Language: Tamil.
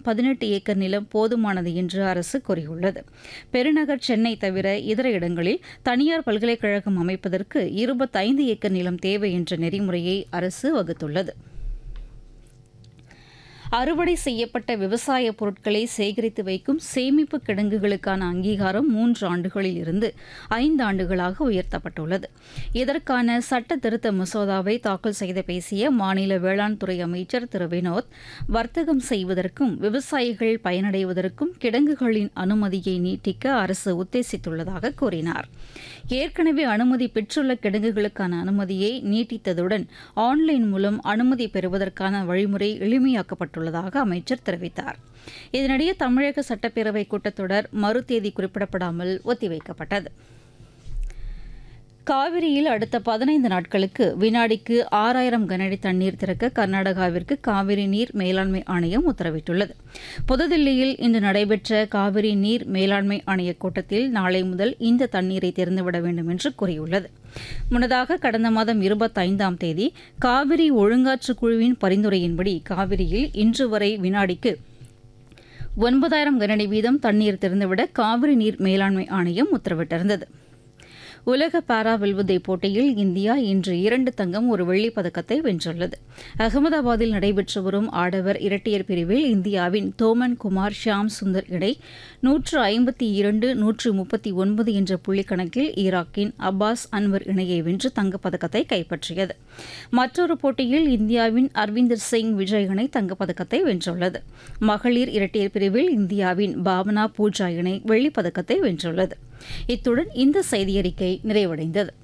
பதினெட்டு ஏக்கர் நிலம் போதுமானது என்று அரசு கூறியுள்ளது பெருநகர் சென்னை தவிர இதர இடங்களில் தனியார் பல்கலைக்கழகம் அமைப்பதற்கு இருபத்தைந்து ஏக்கர் நிலம் தேவை என்ற நெறிமுறையை அரசு வகுத்துள்ளது அறுவடை செய்யப்பட்ட விவசாய பொருட்களை சேகரித்து வைக்கும் சேமிப்பு கிடங்குகளுக்கான அங்கீகாரம் மூன்று ஆண்டுகளில் இருந்து ஐந்து ஆண்டுகளாக உயர்த்தப்பட்டுள்ளது இதற்கான சட்ட திருத்த மசோதாவை தாக்கல் செய்து பேசிய மாநில வேளாண் துறை அமைச்சர் திரு வினோத் வர்த்தகம் செய்வதற்கும் விவசாயிகள் பயனடைவதற்கும் கிடங்குகளின் அனுமதியை நீட்டிக்க அரசு உத்தேசித்துள்ளதாக கூறினார் ஏற்கனவே அனுமதி பெற்றுள்ள கிடங்குகளுக்கான அனுமதியை நீட்டித்ததுடன் ஆன்லைன் மூலம் அனுமதி பெறுவதற்கான வழிமுறை எளிமையாக்கப்பட்டுள்ளதாக அமைச்சர் தெரிவித்தார் இதனிடையே தமிழக சட்டப்பேரவை கூட்டத்தொடர் மறு தேதி குறிப்பிடப்படாமல் ஒத்திவைக்கப்பட்டது காவிரியில் அடுத்த பதினைந்து நாட்களுக்கு வினாடிக்கு ஆறாயிரம் கனஅடி தண்ணீர் திறக்க கர்நாடகாவிற்கு காவிரி நீர் மேலாண்மை ஆணையம் உத்தரவிட்டுள்ளது புதுதில்லியில் இன்று நடைபெற்ற காவிரி நீர் மேலாண்மை ஆணைய கூட்டத்தில் நாளை முதல் இந்த தண்ணீரை திறந்துவிட வேண்டும் என்று கூறியுள்ளது முன்னதாக கடந்த மாதம் இருபத்தைந்தாம் தேதி காவிரி ஒழுங்காற்று குழுவின் பரிந்துரையின்படி காவிரியில் இன்று வரை வினாடிக்கு ஒன்பதாயிரம் கனஅடி வீதம் தண்ணீர் திறந்துவிட காவிரி நீர் மேலாண்மை ஆணையம் உத்தரவிட்டிருந்தது உலக பாரா வில்வித்தை போட்டியில் இந்தியா இன்று இரண்டு தங்கம் ஒரு வெள்ளிப் பதக்கத்தை வென்றுள்ளது அகமதாபாத்தில் நடைபெற்று வரும் ஆடவர் இரட்டையர் பிரிவில் இந்தியாவின் தோமன் குமார் ஷியாம் சுந்தர் இணை நூற்று ஐம்பத்தி இரண்டு நூற்று முப்பத்தி ஒன்பது என்ற புள்ளிக்கணக்கில் ஈராக்கின் அப்பாஸ் அன்வர் இணையை வென்று தங்கப்பதக்கத்தை கைப்பற்றியது மற்றொரு போட்டியில் இந்தியாவின் அர்விந்தர் சிங் விஜய் இணை தங்கப்பதக்கத்தை வென்றுள்ளது மகளிர் இரட்டையர் பிரிவில் இந்தியாவின் பாவனா பூஜா இணை வெள்ளிப் பதக்கத்தை வென்றுள்ளது இத்துடன் இந்த செய்தியறிக்கை நிறைவடைந்தது